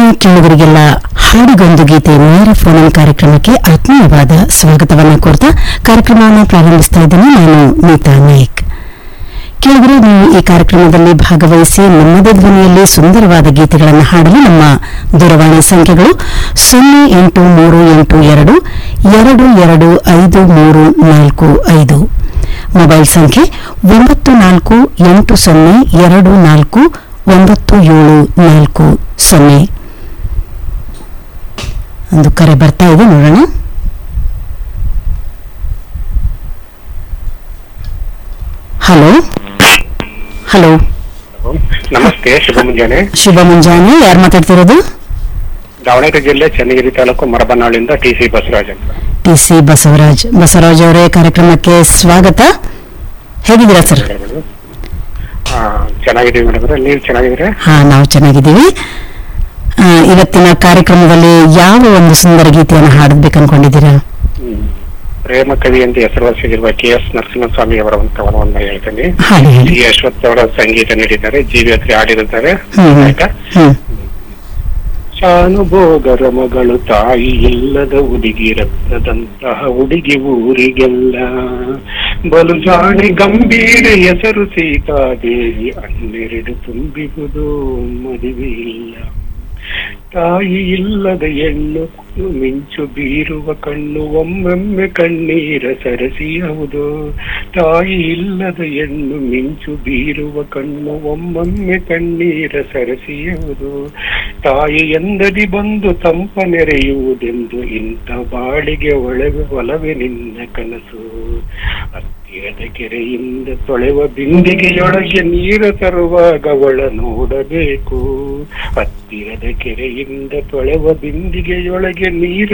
ಕೇಳುಗರಿಗೆಲ್ಲ ಹಾಡಿಗೊಂದು ಗೀತೆ ನೇರ ಫೋನ್ ಕಾರ್ಯಕ್ರಮಕ್ಕೆ ಆತ್ಮೀಯವಾದ ಸ್ವಾಗತವನ್ನು ಕೋರ್ತಾ ಕಾರ್ಯಕ್ರಮವನ್ನು ಪ್ರಾರಂಭಿಸ್ತಾ ಇದ್ದೇನೆ ನಾನು ನೀತಾ ನಾಯ್ಕ್ ಕೇಳಿದರೆ ನೀವು ಈ ಕಾರ್ಯಕ್ರಮದಲ್ಲಿ ಭಾಗವಹಿಸಿ ನಮ್ಮದೇ ಧ್ವನಿಯಲ್ಲಿ ಸುಂದರವಾದ ಗೀತೆಗಳನ್ನು ಹಾಡಲು ನಮ್ಮ ದೂರವಾಣಿ ಸಂಖ್ಯೆಗಳು ಸೊನ್ನೆ ಎಂಟು ಮೂರು ಎಂಟು ಎರಡು ಎರಡು ಎರಡು ಐದು ಮೂರು ನಾಲ್ಕು ಐದು ಮೊಬೈಲ್ ಸಂಖ್ಯೆ ಒಂಬತ್ತು ನಾಲ್ಕು ಎಂಟು ಸೊನ್ನೆ ಎರಡು ನಾಲ್ಕು ಒಂಬತ್ತು ಏಳು ನಾಲ್ಕು ಸೊನ್ನೆ ಒಂದು ಕರೆ ಬರ್ತಾ ಇದೆ ನೋಡೋಣ ಹಲೋ ಹಲೋ ನಮಸ್ತೆ ಶುಭ ಮುಂಜಾನೆ ಶುಭ ಮುಂಜಾನೆ ಯಾರು ಮಾತಾಡ್ತಿರೋದು ದಾವಣಗೆರೆ ಜಿಲ್ಲೆ ಚನ್ನಗಿರಿ ತಾಲೂಕು ಮರಬನಾಳಿಂದ ಟಿ ಸಿ ಬಸವರಾಜ್ ಅಂತ ಟಿ ಸಿ ಬಸವರಾಜ್ ಬಸವರಾಜ್ ಅವರೇ ಕಾರ್ಯಕ್ರಮಕ್ಕೆ ಸ್ವಾಗತ ಹೇಗಿದ್ದೀರಾ ಸರ್ ಆ, ಚೆನ್ನಾಗಿದ್ದೀವಿ ಮೇಡಮ್ ನೀವು ಚೆನ್ನಾಗಿದ್ರೆ ಹಾ ನಾವು ಚೆನ್ನಾಗಿದ್ದೀವಿ ಆ, ಇವತ್ತಿನ ಕಾರ್ಯಕ್ರಮದಲ್ಲಿ ಯಾವ ಒಂದು ಸುಂದರ ಗೀತೆಯನ್ನು ಹಾಡಬೇಕು ಅನ್ಕೊಂಡಿದ್ದೀರಾ ಪ್ರೇಮ ಕವಿ ಎಂದು ಹೆಸರುವಾಸಿಯಾಗಿರುವ ಕೆ ಎಸ್ ನರಸಿಂಹಸ್ವಾಮಿ ಅವರ ಒಂದು ಕವನವನ್ನ ಹೇಳ್ತೀನಿ ಹಾಡಿ ಹೇಳಿ ಜಿ ಅಶ್ವಥ್ ಅವರ ಸಂಗೀತ ನೀಡಿದ್ದಾರೆ ಜಿ ವಿ ಹತ್ರ ಹಾಡಿರುತ್ತಾರೆ ಹ್ಮ್ ಹ್ಮ್. ಆಯ್ತಾ ಹ್ಮ್ ಶಾನುಭೋಗರ ಮಗಳು ತಾಯಿ ಇಲ್ಲದ ಹುಡುಗಿ ರತ್ನದಂತಹ ಹುಡುಗಿ ಊರಿಗೆಲ್ಲ ಬಲು ಜಾಣೆ ಗಂಭೀರ ಹೆಸರು ಸೀತಾದೇವಿ ಹನ್ನೆರಡು ತುಂಬಿಹುದು ಮದುವೆ ಇಲ್ಲ ತಾಯಿ ಇಲ್ಲದ ಹೆಣ್ಣು ಮಿಂಚು ಬೀರುವ ಕಣ್ಣು ಒಮ್ಮೊಮ್ಮೆ ಕಣ್ಣೀರ ಸರಸಿಯವುದು ತಾಯಿ ಇಲ್ಲದ ಹೆಣ್ಣು ಮಿಂಚು ಬೀರುವ ಕಣ್ಣು ಒಮ್ಮೊಮ್ಮೆ ಕಣ್ಣೀರ ಸರಸಿಯುವುದು ತಾಯಿ ಎಂದದಿ ಬಂದು ತಂಪ ನೆರೆಯುವುದೆಂದು ಇಂಥ ಬಾಳಿಗೆ ಒಳಗೆ ಒಲವೆ ನಿನ್ನ ಕನಸು ಹತ್ತಿರದ ಕೆರೆಯಿಂದ ತೊಳೆವ ಬಿಂದಿಗೆಯೊಳಗೆ ನೀರ ತರುವಾಗ ಅವಳ ನೋಡಬೇಕು ಹತ್ತಿರದ ಕೆರೆಯಿಂದ ತೊಳೆವ ಬಿಂದಿಗೆಯೊಳಗೆ ನೀರ